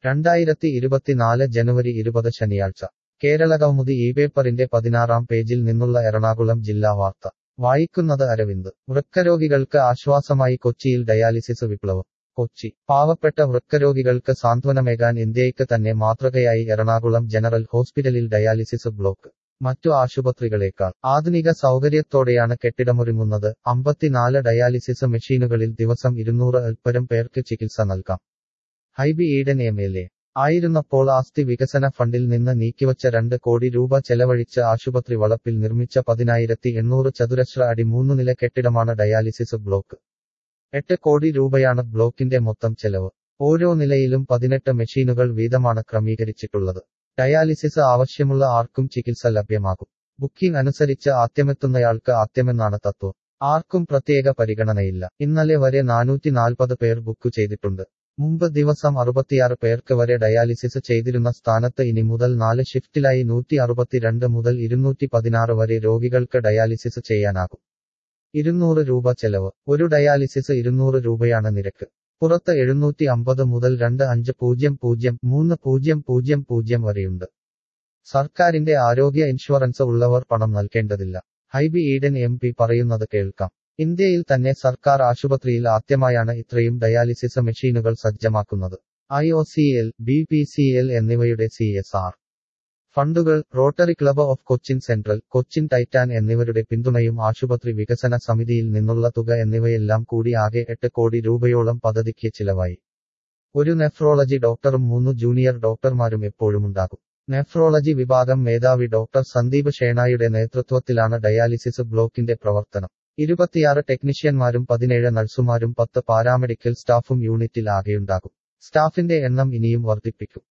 രണ്ടായിരത്തി ഇരുപത്തിനാല് ജനുവരി ഇരുപത് ശനിയാഴ്ച കേരളകൗമുദി ഈ പേപ്പറിന്റെ പതിനാറാം പേജിൽ നിന്നുള്ള എറണാകുളം ജില്ലാ വാർത്ത വായിക്കുന്നത് അരവിന്ദ് വൃക്കരോഗികൾക്ക് ആശ്വാസമായി കൊച്ചിയിൽ ഡയാലിസിസ് വിപ്ലവം കൊച്ചി പാവപ്പെട്ട വൃക്കരോഗികൾക്ക് സാന്ത്വനമേകാൻ ഇന്ത്യയ്ക്ക് തന്നെ മാതൃകയായി എറണാകുളം ജനറൽ ഹോസ്പിറ്റലിൽ ഡയാലിസിസ് ബ്ലോക്ക് മറ്റു ആശുപത്രികളേക്കാൾ ആധുനിക സൗകര്യത്തോടെയാണ് കെട്ടിടമൊരുങ്ങുന്നത് അമ്പത്തിനാല് ഡയാലിസിസ് മെഷീനുകളിൽ ദിവസം ഇരുന്നൂറ് അൽപ്പരം പേർക്ക് ചികിത്സ നൽകാം Hibi Eden M L A ആയിരുന്നപ്പോൾ ആസ്തി വികസന ഫണ്ടിൽ നിന്ന് നീക്കിവച്ച രണ്ട് കോടി രൂപ ചെലവഴിച്ച് ആശുപത്രി വളപ്പിൽ നിർമ്മിച്ച പതിനായിരത്തി എണ്ണൂറ് ചതുരശ്ര അടി മൂന്നുനില കെട്ടിടമാണ് ഡയാലിസിസ് ബ്ലോക്ക് എട്ട് കോടി രൂപയാണ് ബ്ലോക്കിന്റെ മൊത്തം ചെലവ് ഓരോ നിലയിലും പതിനെട്ട് മെഷീനുകൾ വീതമാണ് ക്രമീകരിച്ചിട്ടുള്ളത് ഡയാലിസിസ് ആവശ്യമുള്ള ആർക്കും ചികിത്സ ലഭ്യമാകും ബുക്കിംഗ് അനുസരിച്ച് ആദ്യമെത്തുന്നയാൾക്ക് ആദ്യമെന്നാണ് തത്വം ആർക്കും പ്രത്യേക പരിഗണനയില്ല ഇന്നലെ വരെ നാനൂറ്റി നാൽപ്പത് പേർ ബുക്ക് ചെയ്തിട്ടുണ്ട് മുമ്പ് ദിവസം അറുപത്തിയാറ് പേർക്ക് വരെ ഡയാലിസിസ് ചെയ്തിരുന്ന സ്ഥാനത്ത് ഇനി മുതൽ നാല് ഷിഫ്റ്റിലായി നൂറ്റി അറുപത്തിരണ്ട് മുതൽ ഇരുന്നൂറ്റി പതിനാറ് വരെ രോഗികൾക്ക് ഡയാലിസിസ് ചെയ്യാനാകും ഇരുന്നൂറ് രൂപ ചെലവ് ഒരു ഡയാലിസിസ് ഇരുന്നൂറ് രൂപയാണ് നിരക്ക് പുറത്ത് എഴുന്നൂറ്റി അമ്പത് മുതൽ രണ്ട് അഞ്ച് പൂജ്യം പൂജ്യം മൂന്ന് പൂജ്യം പൂജ്യം പൂജ്യം വരെയുണ്ട് സർക്കാരിന്റെ ആരോഗ്യ ഇൻഷുറൻസ് ഉള്ളവർ പണം നൽകേണ്ടതില്ല ഹൈബി ഈഡൻ എം പി പറയുന്നത് കേൾക്കാം ഇന്ത്യയിൽ തന്നെ സർക്കാർ ആശുപത്രിയിൽ ആദ്യമായാണ് ഇത്രയും ഡയാലിസിസ് മെഷീനുകൾ സജ്ജമാക്കുന്നത് I O C L B P C L എന്നിവയുടെ സി എസ് ആർ ഫണ്ടുകൾ Rotary Club of Cochin Central Cochin Titan എന്നിവരുടെ പിന്തുണയും ആശുപത്രി വികസന സമിതിയിൽ നിന്നുള്ള തുക എന്നിവയെല്ലാം കൂടി ആകെ എട്ട് കോടി രൂപയോളം പദ്ധതിക്ക് ചിലവായി ഒരു നെഫ്രോളജി ഡോക്ടറും മൂന്ന് ജൂനിയർ ഡോക്ടർമാരും എപ്പോഴുമുണ്ടാകും നെഫ്രോളജി വിഭാഗം മേധാവി ഡോക്ടർ സന്ദീപ് ഷേണായുടെ നേതൃത്വത്തിലാണ് ഡയാലിസിസ് ബ്ലോക്കിന്റെ പ്രവർത്തനം ഇരുപത്തിയാറ് ടെക്നീഷ്യന്മാരും പതിനേഴ് നഴ്സുമാരും പത്ത് പാരാമെഡിക്കൽ സ്റ്റാഫും യൂണിറ്റിൽ ആകെയുണ്ടാകും സ്റ്റാഫിന്റെ എണ്ണം ഇനിയും വർദ്ധിപ്പിക്കും